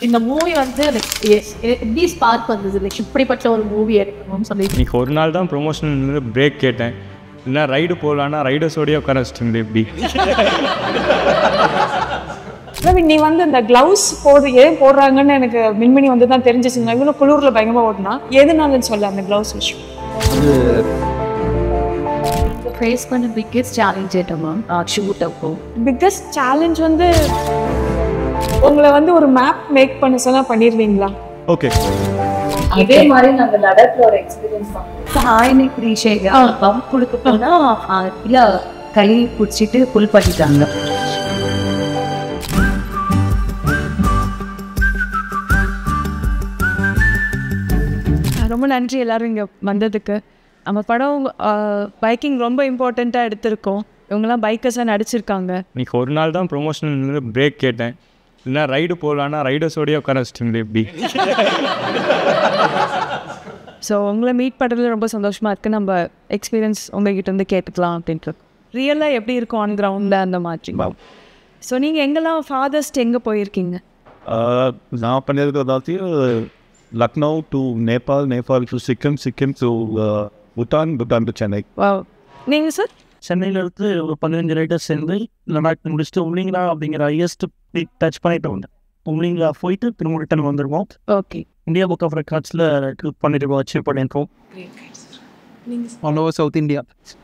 இந்த மூவி வந்து like, எ- எ- எப்படி ஸ்பார்க் வந்தது லைக் இப்படிப்பட்ட ஒரு மூவி எடுக்கணும்னு சொல்லி இன்னைக்கு ஒரு நாள் தான் ப்ரொமோஷனல் பிரேக் கேட்டேன் இல்லை ரைடு போகலான்னா ரைடர்ஸோடய உட்கார வச்சுட்டு எப்படி பிரவீன் நீ வந்து இந்த கிளவுஸ் போடு ஏன் போடுறாங்கன்னு எனக்கு மின்மினி வந்து தான் தெரிஞ்சிச்சு நான் இவ்வளோ குளிர்ல பயங்கரமா ஓடினா எதுனாலன்னு சொல்ல அந்த கிளவுஸ் விஷயம் ஃபேஸ் பண்ண பிக்கெஸ்ட் சேலஞ்ச் மேம் ஷூட் அப்போ பிக்கஸ்ட் சேலஞ்ச் வந்து உங்களை வந்து ஒரு மேப் மேக் பண்ண சொன்னா பண்ணிடுவீங்களா ஓகே அதே மாதிரி நாங்க லடாக்ல ஒரு எக்ஸ்பீரியன்ஸ் பண்ணோம் ஹாய்னி ப்ரீஷேக் பம்ப் கொடுக்க போனா ஆ, இல்ல கை பிடிச்சிட்டு புல் பண்ணிட்டாங்க ரொம்ப நன்றி எல்லாரும் இங்கே வந்ததுக்கு நம்ம படம் பைக்கிங் ரொம்ப இம்பார்ட்டண்ட்டாக எடுத்திருக்கோம் இவங்கெல்லாம் பைக்கர்ஸாக நடிச்சிருக்காங்க இன்னைக்கு ஒரு நாள் தான் ப்ரொமோஷனல் பிரேக் கேட்டேன் இல்லை ரைடு போகலான்னா ரைடர்ஸோடய உட்கார வச்சுட்டு எப்படி ஸோ உங்களை மீட் பண்ணுறது ரொம்ப சந்தோஷமாக இருக்குது நம்ம எக்ஸ்பீரியன்ஸ் உங்ககிட்ட இருந்து கேட்டுக்கலாம் அப்படின்ட்டு ரியலாக எப்படி இருக்கும் ஆன் கிரவுண்டில் அந்த மாதிரி ஸோ நீங்கள் எங்கெல்லாம் ஃபாதர்ஸ்ட் எங்கே போயிருக்கீங்க நான் பண்ணியிருக்க அதாவது Lucknow to Nepal Nepal to Sikkim Sikkim to Bhutan Bhutan to Chennai வா நீங்கள் சார் சென்னையில இருந்து ஒரு பதினஞ்சு ரைடர்ஸ் சேர்ந்து லடாக் முடிச்சுட்டு உம்லிங்களா அப்படிங்கிற ஹையஸ்ட் பீக் டச் பண்ணிட்டு வந்தேன் உம்லிங்களா போயிட்டு திரும்ப ரிட்டர்ன் வந்துருவோம் ஓகே இந்தியா புக் ஆஃப் ரெக்கார்ட்ஸில் கிளிக் பண்ணிட்டு அச்சீவ் பண்ணியிருக்கோம் all over South India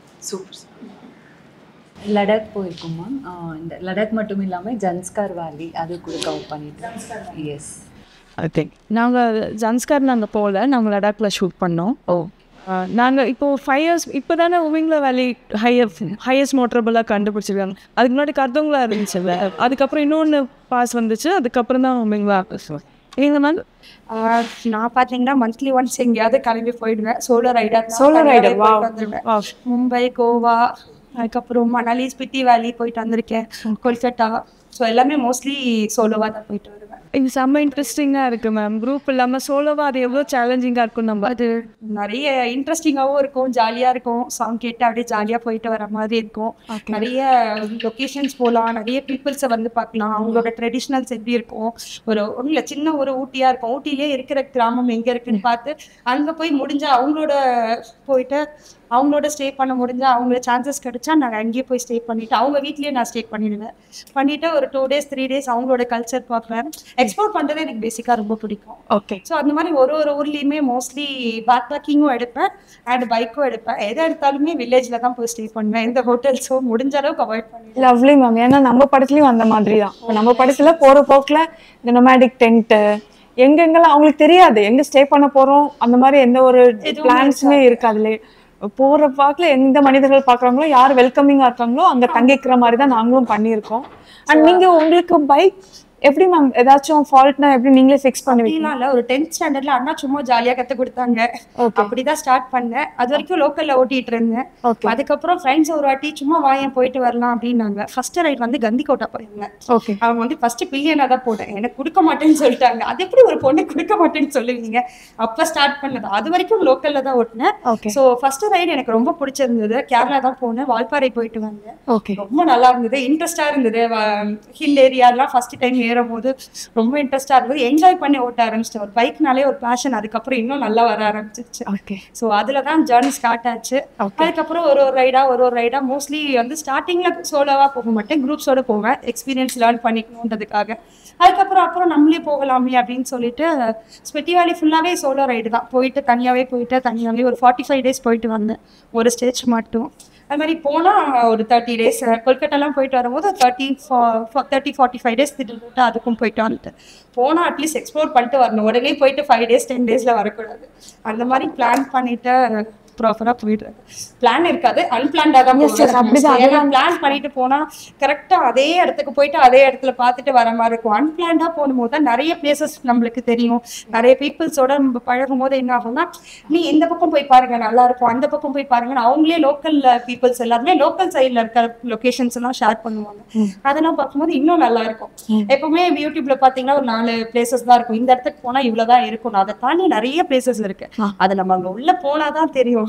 Ladakh போயிருக்கோம் மேம் இந்த லடாக் மட்டும் இல்லாமல் ஜன்ஸ்கார் வேலி அது கூட கவர் பண்ணிட்டு எஸ் ஓகே நாங்கள் ஜன்ஸ்கார் நாங்கள் போகல நாங்கள் லடாக்ல ஷூட் பண்ணோம் ஓ நாங்கள் இப்போ ஃபைவ் இயர்ஸ் இப்போ தானே உவிங்ல வேலி ஹையர் ஹையஸ்ட் மோட்டரபுளாக கண்டுபிடிச்சிருக்காங்க அதுக்கு முன்னாடி கர்தவங்களா இருந்துச்சுல்ல அதுக்கப்புறம் இன்னொன்று பாஸ் வந்துச்சு அதுக்கப்புறம் தான் உவிங்லா நீங்கள் மேம் ஆஹ் நான் பார்த்தீங்கன்னா மந்த்லி ஒன்ஸ் எங்கேயாவது கிளம்பி போயிடுவேன் solo rider Solo rider, wow. வந்துடுவேன் Wow. மும்பை கோவா அதுக்கப்புறம் மணாலி ஸ்பிட்டி வேலி போயிட்டு வந்திருக்கேன் கொல்கட்டா ஸோ எல்லாமே மோஸ்ட்லி சோலோவாக தான் போயிட்டு வருவேன் இது செம்ம இன்ட்ரெஸ்டிங்காக இருக்குது மேம் குரூப் இல்லாமல் சோலோவாக அது எவ்வளோ சேலஞ்சிங்காக இருக்கும் நம்ம அது நிறைய இன்ட்ரெஸ்டிங்காகவும் இருக்கும் ஜாலியாக இருக்கும் சாங் கேட்டு அப்படியே ஜாலியாக போயிட்டு வர மாதிரி இருக்கும் நிறைய லொக்கேஷன்ஸ் போகலாம் நிறைய பீப்புள்ஸை வந்து பார்க்கலாம் அவங்களோட ட்ரெடிஷ்னல்ஸ் எப்படி இருக்கும் ஒரு ஒன்றும் இல்லை சின்ன ஒரு ஊட்டியாக இருக்கும் ஊட்டிலே இருக்கிற கிராமம் எங்கே இருக்குன்னு பார்த்து அங்கே போய் முடிஞ்சா அவங்களோட போயிட்டு அவங்களோட ஸ்டே பண்ண முடிஞ்சா அவங்களுக்கு சான்சஸ் கிடைச்சா நாங்கள் அங்கேயே போய் ஸ்டே பண்ணிட்டு அவங்க வீட்லயே நான் ஸ்டே பண்ணிடுவேன் பண்ணிட்டு ஒரு டூ டேஸ் த்ரீ டேஸ் அவங்களோட கல்ச்சர் பார்ப்பேன் எக்ஸ்ப்ளோர் பண்ணுறது எனக்கு பேசிக்காக ரொம்ப பிடிக்கும் ஓகே ஸோ அந்த மாதிரி ஒரு ஒரு ஊர்லேயுமே மோஸ்ட்லி பேக் பேக்கிங்கும் எடுப்பேன் அண்ட் பைக்கும் எடுப்பேன் எதை எடுத்தாலுமே வில்லேஜில் தான் போய் ஸ்டே பண்ணுவேன் எந்த ஹோட்டல்ஸோ முடிஞ்ச அளவுக்கு அவாய்ட் பண்ணிடுவேன் லவ்லி மேம் ஏன்னா நம்ம படத்துலயும் அந்த மாதிரி தான் இப்ப நம்ம படத்துல போற போக்குல இந்த நொமேடிக் டென்ட் எங்கெங்கெல்லாம் அவங்களுக்கு தெரியாது எங்க ஸ்டே பண்ண போறோம் அந்த மாதிரி எந்த ஒரு பிளான்ஸுமே இருக்காதுலே போற பாக்குல எந்த மனிதர்கள் பாக்குறாங்களோ யார் வெல்கமிங்கா இருக்காங்களோ அங்க தங்கிக்கிற மாதிரி தான் நாங்களும் பண்ணியிருக்கோம் அண்ட் நீங்க உங்களுக்கு பைக் எப்படி மேம் ஏதாச்சும் ஃபால்ட்னா எப்படி நீங்களே ஃபிக்ஸ் பண்ணுவீங்க அப்படிலாம் இல்லை ஒரு டென்த் ஸ்டாண்டர்ட்ல அண்ணா சும்மா ஜாலியாக கற்றுக் கொடுத்தாங்க Okay. அப்படிதான் ஸ்டார்ட் பண்ணேன் அது வரைக்கும் லோக்கல்ல ஓட்டிட்டு இருந்தேன் Okay. அதுக்கப்புறம் ஃப்ரெண்ட்ஸ் ஒரு வாட்டி சும்மா வாயன் போயிட்டு வரலாம் அப்படின்னாங்க ஃபர்ஸ்ட் ரைட் வந்து கந்திக்கோட்டா போயிருந்தேன் ஓகே அவங்க வந்து ஃபர்ஸ்ட் பில்லியனா தான் போட்டேன் எனக்கு கொடுக்க மாட்டேன்னு சொல்லிட்டாங்க அது எப்படி ஒரு பொண்ணு கொடுக்க மாட்டேன்னு சொல்லுவீங்க அப்ப ஸ்டார்ட் பண்ணது அது வரைக்கும் லோக்கல்ல தான் ஓட்டினேன் Okay. ஸோ ஃபர்ஸ்ட் ரைடு எனக்கு ரொம்ப பிடிச்சிருந்தது கேரளா தான் போனேன் வால்பாறை போயிட்டு வந்தேன் ஓகே ரொம்ப நல்லா இருந்தது இன்ட்ரெஸ்டா இருந்தது ஹில் ஏரியாலாம் ஃபர்ஸ்ட் டைம் ஏறும் போது ரொம்ப இன்ட்ரெஸ்டா இருந்தது என்ஜாய் பண்ணி ஓட்ட ஆரம்பிச்சிட்டேன் ஒரு பைக்னாலே ஒரு பேஷன் அதுக்கப்புறம் இன்னும் நல்லா வர ஆரம்பிச்சிருச்சு ஓகே ஸோ அதில் தான் ஜேர்னி ஸ்டார்ட் ஆச்சு அதுக்கப்புறம் ஒரு ஒரு ரைடா ஒரு ஒரு ரைடா மோஸ்ட்லி வந்து ஸ்டார்டிங்ல சோலோவா போக மாட்டேன் குரூப்ஸோட போவேன் எக்ஸ்பீரியன்ஸ் லேர்ன் பண்ணிக்கணுன்றதுக்காக அதுக்கப்புறம் அப்புறம் நம்மளே போகலாமே அப்படின்னு சொல்லிட்டு ஸ்பெட்டி வேலி ஃபுல்லாகவே சோலோ ரைடு தான் போயிட்டு தனியாகவே போயிட்டு தனியாகவே ஒரு ஃபார்ட்டி ஃபைவ் டேஸ் போயிட்டு வந்தேன் ஒரு ஸ்டேஜ் மட்டும் அது மாதிரி போனால் ஒரு தேர்ட்டி டேஸ் கொல்கட்டாலாம் போயிட்டு வரும்போது thirty thirty forty five days திட்டு அதுக்கும் போயிட்டு வந்துட்டு போனால் அட்லீஸ்ட் எக்ஸ்ப்ளோர் பண்ணிட்டு வரணும் உடனே போயிட்டு ஃபைவ் டேஸ் டென் டேஸில் வரக்கூடாது அந்த மாதிரி பிளான் பண்ணிட்டு ப்ராப்பராக போயிடுறது பிளான் இருக்காது அன்பிளான்டாக தான் Yes, yes, அப்படிதான், ஏன்னா பிளான் பண்ணிட்டு போனால் கரெக்டாக அதே இடத்துக்கு போயிட்டு அதே இடத்துல பார்த்துட்டு வர மாதிரி இருக்கும் அன்பிளான்டாக போகும்போது தான் நிறைய பிளேசஸ் நம்மளுக்கு தெரியும் நிறைய பீப்புள்ஸோட நம்ம பழகும் போது என்ன ஆகும்னா நீ இந்த பக்கம் போய் பாருங்க நல்லா இருக்கும் அந்த பக்கம் போய் பாருங்கன்னு அவங்களே லோக்கல் பீப்புள்ஸ் எல்லாருமே லோக்கல் சைடில் இருக்க லொகேஷன்ஸ் எல்லாம் ஷேர் பண்ணுவாங்க அதெல்லாம் பார்க்கும்போது இன்னும் நல்லா இருக்கும் எப்பவுமே யூடியூப்ல பார்த்தீங்கன்னா ஒரு நாலு பிளேசஸ் தான் இருக்கும் இந்த இடத்துக்கு போனால் இவ்வளோதான் இருக்கும் அதை தாண்டி நிறைய பிளேசஸ் இருக்கு அது நம்ம அங்கே உள்ள போனால் தான் தெரியும்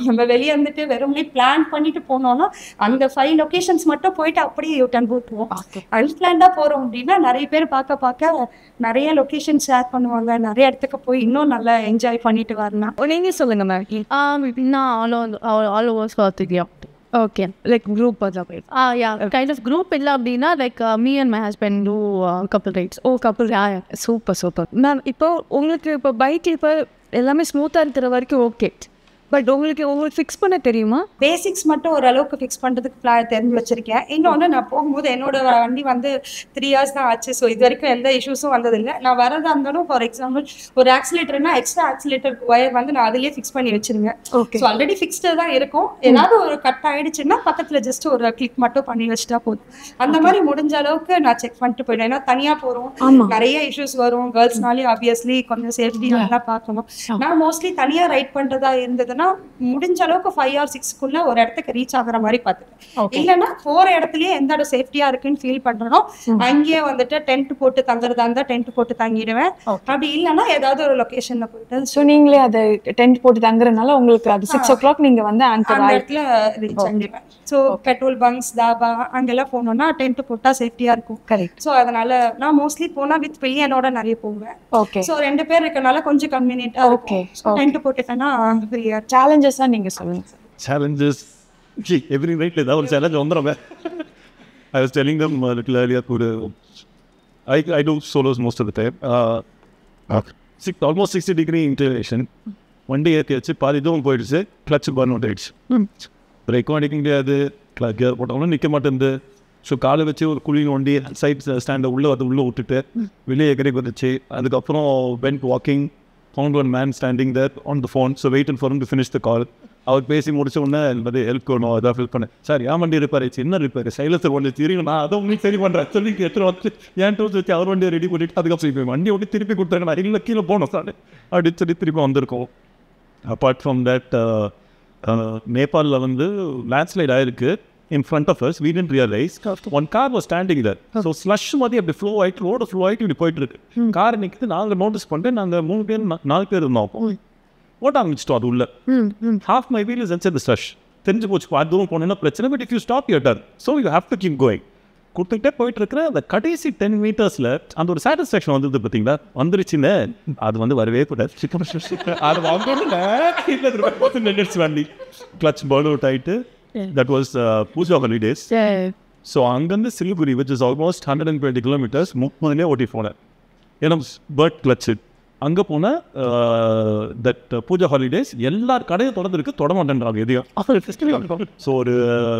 நம்ம வெளியே வந்துட்டு வெறுமனே பிளான் பண்ணிட்டு போனோம்னா அந்த ஃபைவ் லொகேஷன்ஸ் மட்டும் போயிட்டு அப்படியே யூட்டன் போட்டுருவோம் அன்பிளான்டா போறோம் அப்படின்னா நிறைய பேர் பார்க்க பார்க்க நிறைய லொகேஷன் ஷேர் பண்ணுவாங்க நிறைய இடத்துக்கு போய் இன்னும் நல்லா என்ஜாய் பண்ணிட்டு வரலாம் நீங்க சொல்லுங்க மேம் Um, நான் all on all, all over South India. Okay like group அதான் போய் Ah, yeah, kind of group இல்லை அப்படின்னா like uh, me and my husband do uh, couple rides. ஓ கப்பல் சூப்பர் சூப்பர் மேம் இப்போ உங்களுக்கு இப்போ பைக் இப்போ எல்லாமே ஸ்மூத்தாக இருக்கிற வரைக்கும் ஓகே பட் உங்களுக்கு உங்களுக்கு ஃபிக்ஸ் பண்ண தெரியுமா பேசிக்ஸ் மட்டும் ஓரளவுக்கு ஃபிக்ஸ் பண்ணுறதுக்கு பிளான் தெரிஞ்சு வச்சிருக்கேன் இன்னொன்று நான் போகும்போது என்னோட வண்டி வந்து த்ரீ இயர்ஸ் தான் ஆச்சு ஸோ இது வரைக்கும் எந்த இஷ்யூஸும் வந்ததில்லை நான் வரதா இருந்தாலும் ஃபார் எக்ஸாம்பிள் ஒரு ஆக்சிலேட்டர்னா எக்ஸ்ட்ரா ஆக்சிலேட்டர் ஒயர் வந்து நான் அதிலேயே ஃபிக்ஸ் பண்ணி வச்சிருங்க ஓகே ஸோ ஆல்ரெடி ஃபிக்ஸ்டு தான் இருக்கும் ஏதாவது ஒரு கட் ஆயிடுச்சுன்னா பக்கத்தில் ஜஸ்ட் ஒரு கிளிக் மட்டும் பண்ணி வச்சுட்டா போதும் அந்த மாதிரி முடிஞ்ச அளவுக்கு நான் செக் பண்ணிட்டு போயிடுவேன் ஏன்னா தனியாக போகிறோம் ஆமா. நிறைய இஷ்யூஸ் வரும் கேர்ள்ஸ்னாலே ஆப்வியஸ்லி கொஞ்சம் சேஃப்டி நல்லா பார்க்கணும் நான் மோஸ்ட்லி தனியாக ரைட் பண்ணுறதா இருந்ததுன்னா முடிஞ்ச அளவுக்கு ஃபைவ் ஆர் சிக்ஸ்க்குள்ள ஒரு இடத்துக்கு ரீச் ஆகுற மாதிரி பார்த்துட்டேன் இல்லைன்னா போற இடத்துலயே எந்த இடம் சேஃப்டியா இருக்குன்னு ஃபீல் பண்றனோ அங்கேயே வந்துட்டு டென்ட் போட்டு தங்குறதா இருந்தா டென்ட் போட்டு தங்கிடுவேன் அப்படி இல்லைன்னா ஏதாவது ஒரு லொகேஷன்ல போயிட்டு ஸோ நீங்களே அதை டென்ட் போட்டு தங்குறதுனால உங்களுக்கு அது சிக்ஸ் ஓ கிளாக் நீங்கள் வந்து ஆங்கர் அந்த ஆகி இடத்துல ரீச் ஆகிடுவேன் ஸோ பெட்ரோல் பங்க்ஸ் தாபா அங்கெல்லாம் போனோம்னா டென்ட் போட்டா சேஃப்டியா இருக்கும் கரெக்ட் ஸோ அதனால நான் மோஸ்ட்லி போனா வித் பையனோட நிறைய போவேன் ஓகே ஸோ ரெண்டு பேர் இருக்கனால கொஞ்சம் கன்வீனியன்ட்டா Okay, இருக்கும் டென்ட் போட்டுட்டேன்னா ஃப்ரீயா சேலஞ்சஸாக நீங்கள் சொல்லுங்க sir challenges. Gee, every night like that was challenge on the I was telling them a little earlier to the, I, I do solos most of the time. Uh, six, almost 60 degree inclination. வண்டி ஏற்றி வச்சு பாதி தூரம் போயிடுச்சு clutch burn out ஆயிடுச்சு பிரேக்கும் அடிக்க முடியாது gear போட்டவங்களும் நிற்க மாட்டேங்குது ஸோ காலை வச்சு ஒரு குழி நோண்டி சைட் ஸ்டாண்டை உள்ளே வந்து உள்ளே விட்டுட்டு வெளியே எகரி வந்துச்சு அதுக்கப்புறம் went walking found one man standing there on the phone so wait and for to finish the call அவர் பேசி முடிச்ச உடனே வந்து ஹெல்ப் வேணும் அதான் ஃபில் பண்ணேன் சார் ஏன் வண்டி ரிப்பேர் ஆயிடுச்சு என்ன ரிப்பேர் சைலன்சர் ஒன்று தெரியும் நான் அதை உங்களுக்கு சரி பண்ணுறேன் சொல்லி எடுத்துட்டு வந்து என் டூஸ் வச்சு அவர் வண்டியை ரெடி பண்ணிட்டு அதுக்கப்புறம் இப்போ வண்டி ஓட்டி திருப்பி கொடுத்தாங்க நான் இல்லை கீழே போனோம் சார் அப்படி சொல்லி திருப்பி வந்திருக்கோம் அப்பார்ட் ஃப்ரம் தட் நேபாளில் வந்து லேண்ட்ஸ்லைட் ஆயிருக்கு in front of us we tent realise one car was standing there so slush மாதிரி அப்படி ஃப்ளோ ஆகிட்டு ரோடு ஃப்ளோ ஆகிட்டு இப்படி போயிட்டு இருக்கு கார் நிற்குது நாங்கள் நோட்டீஸ் பண்ணிட்டு நாங்கள் மூணு பேர் நா- நாலு பேர் இருந்தோம் அப்போ ஓட்ட ஆரம்பிச்சிட்டோம் அது உள்ள half my wheel is inside the slush தெரிஞ்சு போச்சு பாதி தூரம் போனேன்னா பிரச்சனை but if you stop you there so you have to keep going கொடுத்துக்கிட்டே போயிட்டு இருக்கிற அந்த கடைசி டென் மீட்டர்ஸில் அந்த ஒரு சாட்டிஸ்ஃபேக்ஷன் வந்தது பார்த்தீங்களா வந்துருச்சுன்னு அது வந்து வரவே கூடாது அது வந்து நின்றுச்சு வண்டி கிளச் பர்ன் அவுட் ஆகிட்டு that was Puja holidays so அங்கேருந்து Siliguri which is almost hundred and twenty kilometres முப்பதுலேயே ஓட்டி போனேன் ஏன்னா பர்ட் கிளச்சு அங்கே போனால் தட் பூஜா ஹாலிடேஸ் எல்லா கடையும் திறந்துருக்கு தொட மாட்டேன்றாங்க எதையும் ஸோ ஒரு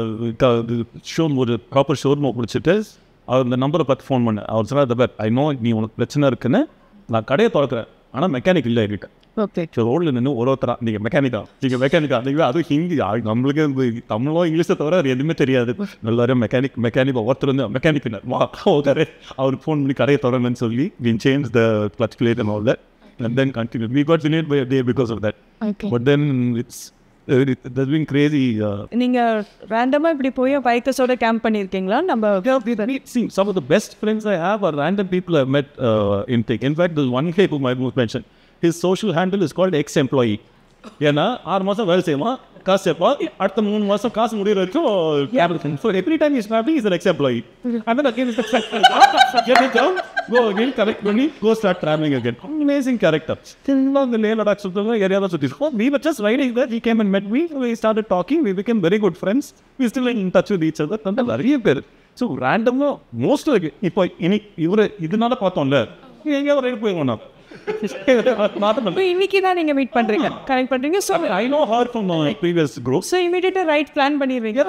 ஷோம் ஒரு ப்ராப்பர் ஷோரூமை பிடிச்சிட்டு அவர் இந்த நம்பரை பார்த்து ஃபோன் பண்ணேன் அவர் சொன்னார் தப்பர் ஐ நோ நீ உனக்கு பிரச்சனை இருக்குன்னு நான் கடையை திறக்கிறேன் ஆனால் மெக்கானிக் இல்லை என்கிட்ட ஓகே ஸோ ரோடில் நின்று ஒரு ஒருத்தரா நீங்கள் மெக்கானிக்கா நீங்கள் மெக்கானிக்கா நீங்கள் அதுவும் ஹிந்தி ஆ, நம்மளுக்கு இந்த தமிழோ இங்கிலீஷை தவிர அது எதுவுமே தெரியாது எல்லாரும் மெக்கானிக் மெக்கானிக் ஒருத்தர் வந்து மெக்கானிக் வா ஓகே அவருக்கு ஃபோன் பண்ணி கடையை திறங்கன்னு சொல்லி we change the clutch plate and all that and then continue we got delayed by day because of that but then it's that been crazy நீங்கள் ரேண்டமாக இப்படி போய் பைக்கர்ஸோட கேம்ப் பண்ணியிருக்கீங்களா நம்ம See, some of the best friends I have are random people I've met uh, in Tech. In fact, there's one guy whom I must mention. His social handle is called ex-employee. ஏன்னா ஆறு மாதம் வேலை செய்வான் காசு சேர்ப்பான் அடுத்த மூணு மாதம் காசு முடிகிற வரைக்கும் cable so every time is family is ex employee and then again get a job go again collect money go start traveling again amazing character திரும்ப அந்த லே லடாக் சுற்றுங்க ஏரியா தான் சுற்றி we were just riding there he came and met me we started talking we became very good friends we still in touch with each other அந்த நிறைய பேர் so ரேண்டமாக most இருக்கு இப்போ இனி இவரு இதனால பார்த்தோம்ல எங்கேயோ ஒரு ரைடு போயிருவோம் நான் மாற்றம் இப்போ இன்னைக்கு தான் நீங்கள் மீட் பண்ணுறீங்க கனெக்ட் பண்ணுறீங்க so I know her from previous group so இமீடியட்டாக ரைட் பிளான் பண்ணிடுவீங்க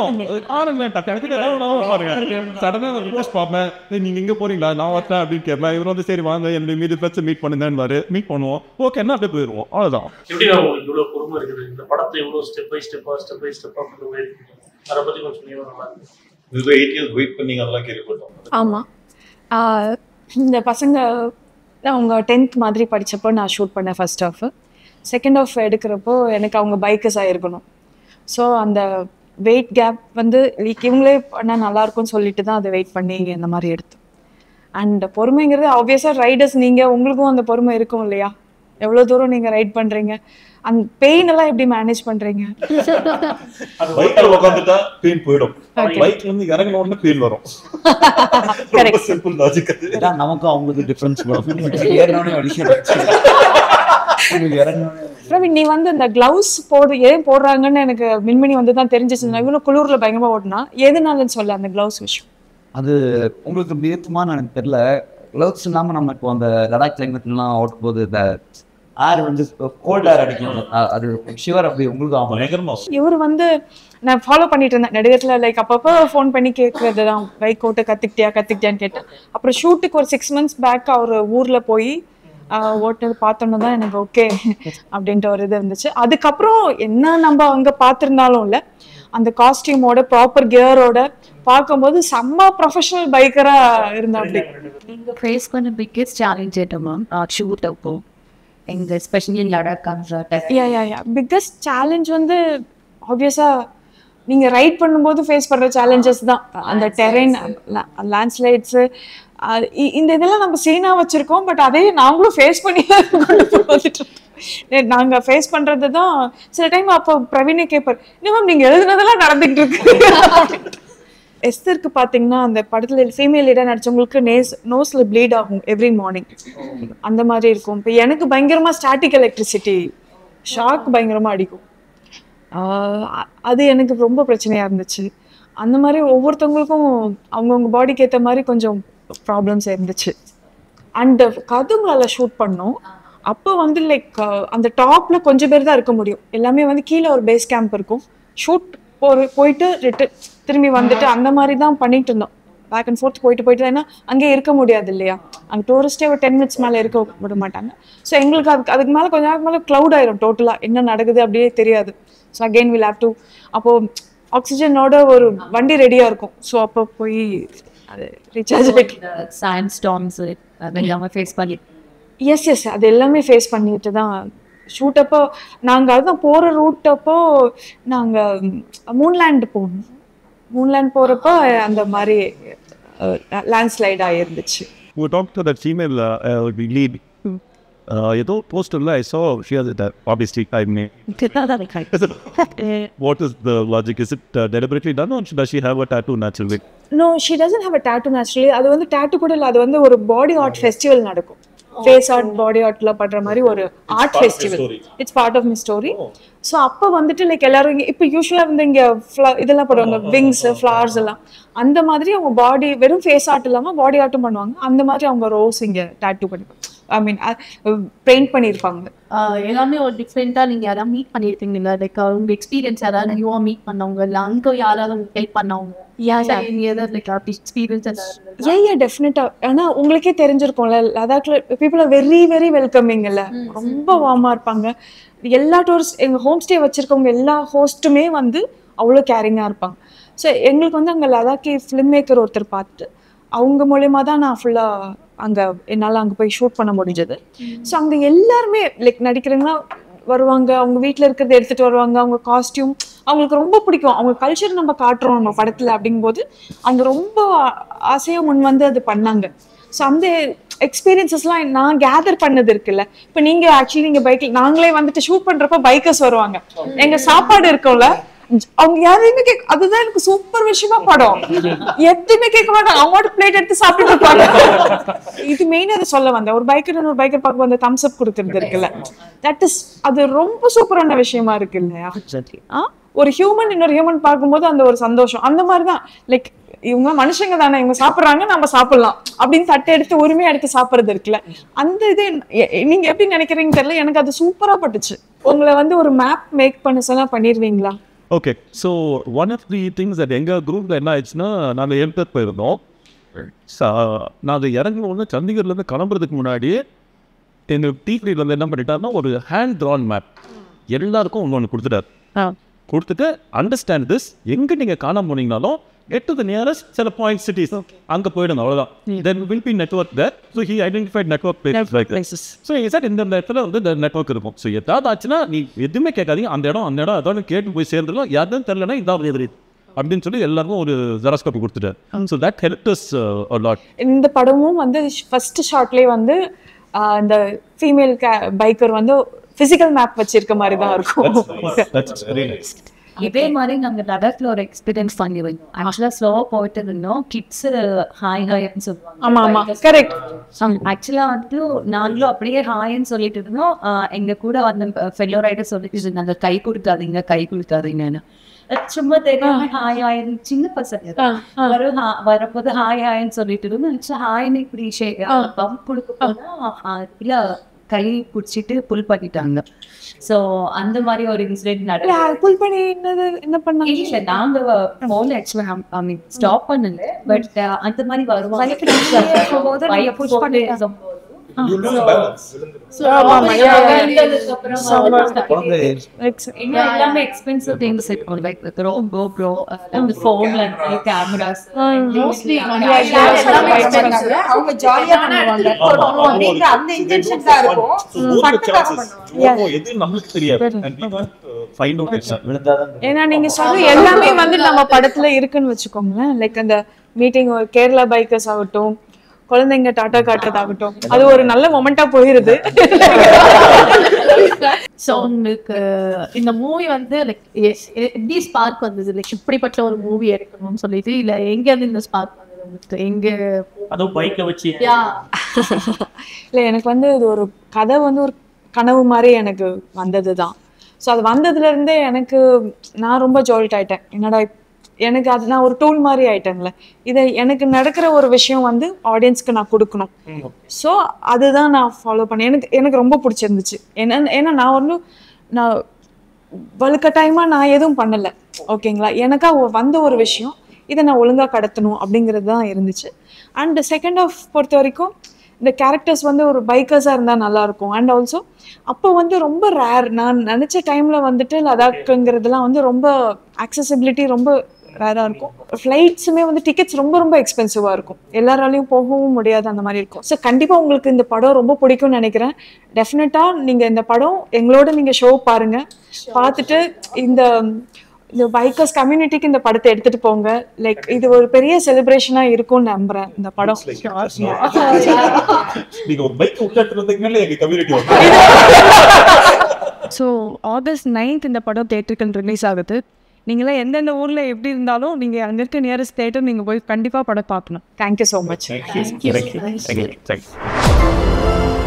சடனாக ரிப்போர்ட் பார்ப்பேன் "ஏய், நீங்க எங்க போறீங்களா நான் வரேன் அப்படின்னு கேட்பேன் இவர் வந்து சரி வாங்க என்னுடைய மீது பேச்சு மீட் பண்ணுங்கன்னு மீட் பண்ணுவோம் ஓகே என்ன அப்படியே போயிடுவோம் அவ்வளோதான் எப்படி உங்களுக்கு இவ்வளோ பொறுமை இருக்குது இந்த படத்தை இவ்வளோ ஸ்டெப் பை ஸ்டெப்பாக ஸ்டெப் பை ஸ்டெப்பாக கொண்டு போயிருக்கீங்க அதை பற்றி கொஞ்சம் சொன்னீங்கன்னா நல்லா இருக்கும் இது எயிட் இயர்ஸ் வெயிட் பண்ணி நல்லா கேள்விப்பட்டோம் ஆமாம் இந்த பசங்க அவங்க டென்த் மாதிரி படித்தப்போ நான் ஷூட் பண்ணேன் ஃபர்ஸ்ட் ஆஃப் செகண்ட் ஆஃப் எடுக்கிறப்போ எனக்கு அவங்க பைக்கஸாக இருக்கணும் ஸோ அந்த வெயிட் கேப் வந்து like இவங்களே பண்ணால் நல்லாயிருக்கும்னு சொல்லிட்டு தான் அதை வெயிட் பண்ணி இந்த மாதிரி எடுத்தோம் அண்ட் பொறுமைங்கிறது ஆப்வியஸாக ரைடர்ஸ் நீங்கள் உங்களுக்கும் அந்த பொறுமை இருக்கும் இல்லையா எவ்வளவு தூரம் நீங்க ரைட் பண்றீங்க அந்த பெயின் எல்லாம் எப்படி மேனேஜ் பண்றீங்க பைக்ல உட்காந்துட்டா பெயின் போயிடும் Okay. பைக்ல இருந்து இறங்கின உடனே பெயின் வரும் Correct. சிம்பிள் லாஜிக் அது இதான் நமக்கும் அவங்களுக்கு டிஃபரன்ஸ் ஏறினோடனே அடிக்கணும் இறங்கினோடனே பிரவீன் நீ வந்து இந்த கிளவுஸ் போடு ஏன் போடுறாங்கன்னு எனக்கு மின்மினி வந்து தான் தெரிஞ்சிச்சு நான் இவ்வளவு குளிர்ல பயங்கரமா ஓட்டினா எதுனாலன்னு சொல்ல அந்த கிளவுஸ் விஷயம் அது உங்களுக்கு வியர்த்தமான்னு எனக்கு தெரியல க்ளவுஸ் இல்லாமல் நம்ம இப்போ அந்த லடாக் கிளைமேட்லாம் ஓட்டும் போது இந்த ஏர் வந்து கோல்ட் ஏர் அடிக்கும் அ- அது ஷிவர் அப்படி உங்களுக்கு ஆகும் பயங்கரமா இவர் வந்து நான் ஃபாலோ பண்ணிட்டு இருந்தேன் நடிகத்துல லைக் அப்பப்போ ஃபோன் பண்ணி கேட்கறது தான் பைக் ஓட்ட கத்துக்கிட்டியா கத்துக்கிட்டியான்னு கேட்டேன் அப்புறம் ஷூட்டுக்கு ஒரு சிக்ஸ் மந்த்ஸ் பேக் அவர் ஊர்ல போய் ஆஹ், ஓட்டுனது பார்த்தோன்னு தான் எனக்கு ஓகே அப்படின்ட்டு ஒரு இது இருந்துச்சு அதுக்கப்புறம் என்ன நம்ம அங்க பார்த்துருந்தாலும் இல்லை அந்த காஸ்டியூமோட ப்ராப்பர் கியரோட பார்க்கும்போது செம்ம ப்ரொஃபஷனல் பைக்கரா இருந்தா அப்படி நீங்க ஃபேஸ் பண்ண பிக்கெஸ்ட் சேலஞ்ச் என்ன மேம் ஷூட் அப்போ எங்க especially Ladakh concert yeah yeah yeah biggest challenge வந்து ஆப்வியஸா நீங்க ரைட் பண்ணும்போது ஃபேஸ் பண்ற சேலஞ்சஸ் தான் அந்த டெரெயின் லேண்ட்ஸ்லைட்ஸ் இந்த இதெல்லாம் நம்ம சீனா வச்சிருக்கோம் பட் அதையும் நாங்களும் ஃபேஸ் பண்ணி தான் கொண்டு போய் வந்துட்டு இருக்கோம். நே- நாங்க ஃபேஸ் பண்றது தான் சில டைம் அப்போ பிரவீனே கேட்பார் இல்லை மேம் நீங்க எழுதுனதெல்லாம் நடந்துகிட்டு இருக்கு எஸ்தருக்கு பாத்தீங்கன்னா அந்த படத்துல ஃபீமேல் லீடர் நடிச்சவங்களுக்கு நேஸ் நோஸ்ல ப்ளீட் ஆகும் எவ்ரி மார்னிங் அந்த மாதிரி இருக்கும் இப்போ எனக்கு பயங்கரமா ஸ்டாட்டிக் எலக்ட்ரிசிட்டி ஷாக் பயங்கரமா அடிக்கும் ஆஹ் அ- அது எனக்கு ரொம்ப பிரச்சனையா இருந்துச்சு அந்த மாதிரி ஒவ்வொருத்தவங்களுக்கும் அவங்கவுங்க பாடிக்கு ஏற்ற மாதிரி கொஞ்சம் ப்ராப்ளம்ஸ் இருந்துச்சு அண்ட் கதுங்களால ஷூட் பண்ணோம் அப்போ வந்து லைக் அந்த டாப்ல கொஞ்சம் பேர் தான் இருக்க முடியும் எல்லாமே வந்து கீழே ஒரு பேஸ் கேம்ப் இருக்கும் ஷூட் போற போயிட்டு ரிட்டர்ன் திரும்பி வந்துட்டு அந்த மாதிரி தான் பண்ணிட்டு இருந்தோம் பேக் அண்ட் ஃபோர்த் போயிட்டு போயிட்டு ஏன்னா அங்கே இருக்க முடியாது இல்லையா அங்கே டூரிஸ்டே ஒரு டென் மினிட்ஸ் மேலே இருக்க விட மாட்டாங்க ஸோ எங்களுக்கு அதுக்கு அதுக்கு மேலே கொஞ்ச நேரம் மேலே க்ளவுட் ஆயிரும் டோட்டலாக என்ன நடக்குது அப்படியே தெரியாது so again will have to அப்போ ஆக்சிஜனோட ஒரு வண்டி ரெடியாக இருக்கும் ஸோ அப்போ போய் அது ரீசார்ஜ் ஆகிட்டு சயின்ஸ் ஸ்டாம்ஸ் அதெல்லாமே ஃபேஸ் பண்ணி எஸ் எஸ் அது எல்லாமே ஃபேஸ் பண்ணிட்டு தான் ஷூட் அப்போ நாங்கள் அதுதான் போகிற ரூட் அப்போ நாங்கள் மூன்லேண்ட் போகணும் மூன்லேண்ட் போகிறப்போ அந்த மாதிரி லேண்ட்ஸ்லைட் ஆகிருந்துச்சு We talked to that female uh, uh, lead. Uh, ஏதோ போஸ்டர்ல I saw she has it uh, obviously I mean what is the logic is it uh, deliberately done or does she have a tattoo naturally no she doesn't have a tattoo naturally அது வந்து tattoo கூட இல்லை அது வந்து ஒரு body art festival நடக்கும் face art body ஆர்ட்ல பண்ற மாதிரி ஒரு art festival it's part of my story so அப்போ வந்துட்டு லைக் எல்லாரும் இங்கே இப்போ யூஸ்வலாக வந்து இங்கே இதெல்லாம் போடுவாங்க விங்ஸ் ஃப்ளவர்ஸ் எல்லாம் அந்த மாதிரி அவங்க பாடி வெறும் ஃபேஸ் ஆர்ட் இல்லாமல் பாடி ஆர்ட்டும் பண்ணுவாங்க அந்த மாதிரி அவங்க ரோஸ் இங்கே டேட்டு பண்ணிப்பாங்க ஐ மீன் பெயிண்ட் பண்ணியிருப்பாங்க எல்லாமே ஒரு டிஃப்ரெண்ட்டாக நீங்கள் யாராவது மீட் பண்ணியிருக்கீங்களா லைக் உங்கள் எக்ஸ்பீரியன்ஸ் யாராவது நியூவாக மீட் பண்ணவங்க இல்லை அங்கே யாராவது உங்களுக்கு ஹெல்ப் பண்ணவங்க Yeah, yeah. நீங்கள் ஏதாவது லைக் அப்படி எக்ஸ்பீரியன்ஸ் ஏதாவது ஏன் ஏன் டெஃபினட்டா ஆனா உங்களுக்கே தெரிஞ்சிருக்கும்ல லடாக்ல people are very very welcoming இல்ல ரொம்ப வார்மா இருப்பாங்க எல்லா டூரிஸ்ட் எங்க ஹோம் ஸ்டே வச்சிருக்கவங்க எல்லா ஹோஸ்ட்டுமே வந்து அவ்வளோ கேரிங்கா இருப்பாங்க ஸோ எங்களுக்கு வந்து அங்க லடாக்கி ஃபிலிம் மேக்கர் ஒருத்தர் பார்த்துட்டு அவங்க மூலியமா தான் நான் ஃபுல்லா அங்க என்னால அங்க போய் ஷூட் பண்ண முடிஞ்சது ஸோ அங்க எல்லாருமே லைக் நடிக்கிறவங்க வருவாங்க அவங்க வீட்ல இருக்கிறத எடுத்துட்டு வருவாங்க அவங்க காஸ்டியூம் அவங்களுக்கு ரொம்ப பிடிக்கும் அவங்க கல்ச்சர் நம்ம காட்டுறோம் நம்ம படத்துல அப்படிங்கும்போது அவங்க ரொம்ப ஆசையா முன் வந்து அது பண்ணாங்க ஸோ அந்த எக்ஸ்பீரியன்சஸ்லாம் நான் கேதர் பண்ணது இருக்குல்ல இப்போ நீங்க ஆக்சுவலி நீங்க பைக்ல நாங்களே வந்துட்டு ஷூட் பண்றப்ப பைக்கர்ஸ் வருவாங்க எங்க சாப்பாடு இருக்கும்ல அவங்க யாரையுமே கேட்க அதுதான் எனக்கு சூப்பர் விஷயமா படம் எதுவுமே கேட்க மாட்டாங்க அவங்களோட பிளேட் எடுத்து சாப்பிட்டு இருப்பாங்க இது மெயின் அதை சொல்ல வந்தேன் ஒரு பைக்கர் ஒரு பைக்கர் பார்க்க வந்து தம்ஸ் அப் கொடுக்கறது இருக்குல்ல தட் இஸ் அது ரொம்ப சூப்பரான விஷயமா இருக்கு இல்லையா ஆ? ஒரு ஹியூமன் இன்னொரு ஹியூமன் பார்க்கும்போது அந்த ஒரு சந்தோஷம் அந்த மாதிரி தான் லைக் இவங்க மனுஷங்க தானே இவங்க சாப்பிடுறாங்க நம்ம சாப்பிடலாம் அப்படின்னு தட்டை எடுத்து உரிமையா எடுத்து சாப்பிடுறது இருக்குல்ல அந்த இது எ- நீங்க எப்படி நினைக்கிறீங்க தெரியல எனக்கு அது சூப்பரா பட்டுச்சு உங்களை வந்து ஒரு மேப் மேக் பண்ண சொன்னா பண்ணிருவீங்களா okay so one of the things that எங்கள் குரூப்பில் என்ன ஆயிடுச்சுன்னா நாங்கள் ஏழு பேர் போயிருந்தோம் ச- நாங்கள் இறங்கின உடனே சண்டிகர்லேருந்து கிளம்புறதுக்கு முன்னாடி எங்கள் டீஃப்ரீல வந்து என்ன பண்ணிட்டாருன்னா ஒரு ஹேண்ட் ட்ரான் மேப் எல்லாருக்கும் ஒன்று ஒன்று கொடுத்துட்டாரு கொடுத்துட்டு அண்டர்ஸ்டாண்ட் திஸ் எங்கே நீங்கள் காணாம போனீங்கனாலும் get to the nearest சில பாயிண்ட் சிட்டிஸ் அங்கே போயிடுங்க அவ்வளோதான் then will be network there so he identified network place like so sir இந்த இந்த இடத்துல வந்து இந்த நெட்ஒர்க் இருக்கும் ஸோ எதாவது ஆச்சுன்னா நீ எதுவுமே கேட்காதீங்க அந்த இடம் அந்த இடம் அதாவது கேட்டு போய் சேர்ந்துடும் யாரும் தெரிலனா இதான் எதிரி அப்படின்னு சொல்லி எல்லாருக்கும் ஒரு ஜெராஸ்கோப்பி கொடுத்துட்டார் so that help us lot இந்த படமும் வந்து ஃபர்ஸ்ட் ஷாட்லேயே வந்து ஆஹ் இந்த ஃபீமேல் பைக்கர் வந்து ஃபிசிக்கல் மேப் வச்சிருக்க மாதிரி தான் இருக்கும் That's very nice. இதே மாதிரி நாங்க லடாக்ல ஒரு எக்ஸ்பீரியன்ஸ் பண்ணி வந்தோம் ஆக்சுவலா ஸ்லோவா போயிட்டு இருந்தோம் கிட்ஸ் ஹாய் ஹாய்னு சொல்லுவாங்க ஆமா ஆமா கரெக்ட் ஆக்சுவலா வந்து நாங்களும் அப்படியே ஹாய்ன்னு சொல்லிட்டு இருந்தோம் ஆஹ் எங்க கூட வந்த ஃபெல்லோ ரைடர் சொல்லிட்டு இருந்தாங்க கை கொடுக்காதீங்க கை கொடுக்காதீங்கன்னு அது சும்மா தெரியாம ஹாய் ஹாய் சின்ன பசங்க தான். வரும் ஹா- வரப்போது ஹாய் ஹாய்ன்னு சொல்லிட்டு இருந்தோம் ஹாய்னு இப்படி பம்ப் கொடுக்க போனா ஆஹ் இல்ல கை பிடிச்சிட்டு புல் பண்ணிட்டாங்க சோ அந்த மாதிரி ஒரு இன்சிடென்ட் நடக்கும் புல் பண்ணி என்னது என்ன பண்ணாங்க இல்ல நாங்க போல ஆக்சுவலா ஐ மீன் ஸ்டாப் பண்ணல பட் அந்த மாதிரி வருவாங்க இருக்கும்போது நீங்க push பண்ணிட்டு So, ஆமா, ஆமா, yeah, yeah. வந்ததுக்கு அப்புறம் Summer. குழந்தை இன்னும் எல்லாமே எக்ஸ்பென்சிவ் திங்ஸ் இருக்கும் லைக் ப்ரோ ப்ரோ அந்த ஃபோன்ல இருந்து கேமராஸ் Mostly எல்லாமே expensive. அவங்க ஜாலியா பண்ணுவாங்க பண்ணணும் அப்படிங்கிற அந்த இன்டென்ஷன் தான் இருக்கும் So both the ஃபட்டுக்காக chances. பண்ணுவாங்க ஓ, எது நம்மளுக்கு தெரியாது And we can't, uh, find out exactly. விழுந்தாதான் ஏன்னா நீங்க சொல்ற எல்லாமே வந்து நம்ம படத்துல இருக்குன்னு வச்சுக்கோங்களேன் லைக் அந்த மீட்டிங் கேரளா பைக்கர்ஸ் ஆகட்டும் குழந்தைங்க டாட்டா காட்டுறதாகட்டும் அது ஒரு நல்ல மொமெண்டா போயிருது ஸோ உங்களுக்கு இந்த மூவி வந்து லைக் எப்படி ஸ்பார்க் வந்தது லைக் இப்படிப்பட்ட ஒரு மூவி எடுக்கணும்னு சொல்லிட்டு இல்ல எங்க இருந்து இந்த ஸ்பார்க் வந்தது உங்களுக்கு எங்க அதுவும் பைக்கை வச்சு யா இல்லை எனக்கு வந்து இது ஒரு கதை வந்து ஒரு கனவு மாதிரி எனக்கு வந்தது தான் ஸோ அது வந்ததுல இருந்தே எனக்கு நான் ரொம்ப ஜால்ட் ஆயிட்டேன் என்னடா இப்- எனக்கு அது நான் ஒரு டூல் மாதிரி ஆயிட்டேன்ல இதை எனக்கு நடக்கிற ஒரு விஷயம் வந்து ஆடியன்ஸ்க்கு நான் கொடுக்கணும் ஸோ அதுதான் நான் ஃபாலோ பண்ணேன் எனக்கு எனக்கு ரொம்ப பிடிச்சிருந்துச்சு என்ன ஏன்னா நான் ஒன்றும் நான் வலுக்கட்டாயமாக நான் எதுவும் பண்ணலை ஓகேங்களா எனக்கா ஒ- வந்த ஒரு விஷயம் இதை நான் ஒழுங்காக கடத்தணும் அப்படிங்கிறது தான் இருந்துச்சு அண்ட் செகண்ட் ஆஃப் பொறுத்த வரைக்கும் இந்த கேரக்டர்ஸ் வந்து ஒரு பைக்கர்ஸாக இருந்தால் நல்லாயிருக்கும் அண்ட் ஆல்சோ அப்போ வந்து ரொம்ப ரேர் நான் நினச்ச டைமில் வந்துட்டு லடாக்குங்கிறதுலாம் வந்து ரொம்ப accessibility ரொம்ப ரேராக இருக்கும் ஃப்ளைட்ஸுமே வந்து டிக்கெட்ஸ் ரொம்ப ரொம்ப எக்ஸ்பென்சிவாக இருக்கும் எல்லாராலையும் போகவும் முடியாது அந்த மாதிரி இருக்கும் ஸோ கண்டிப்பாக உங்களுக்கு இந்த படம் ரொம்ப பிடிக்கும்னு நினைக்கிறேன் டெஃபினட்டாக நீங்கள் இந்த படம் எங்களோட நீங்கள் ஷோ பாருங்கள் பார்த்துட்டு இந்த இந்த பைக்கர்ஸ் கம்யூனிட்டிக்கு இந்த படத்தை எடுத்துட்டு போங்க லைக் இது ஒரு பெரிய செலிப்ரேஷனா இருக்கும்னு நம்புறேன் இந்த படம் நீங்க ஒரு பைக் உட்காட்டு வந்தீங்கனாலே எங்க கம்யூனிட்டி ஸோ ஆகஸ்ட் நைன்த் இந்த படம் தேட்டருக்கு ரிலீஸ் ஆகுது நீங்களாம் எந்தெந்த ஊரில் எப்படி இருந்தாலும் நீங்கள் அங்கே இருக்க நியரஸ்ட் தேட்டர் நீங்கள் போய் கண்டிப்பாக படம் பார்க்கணும் thank you so much Thank you. Thank you. Thank you.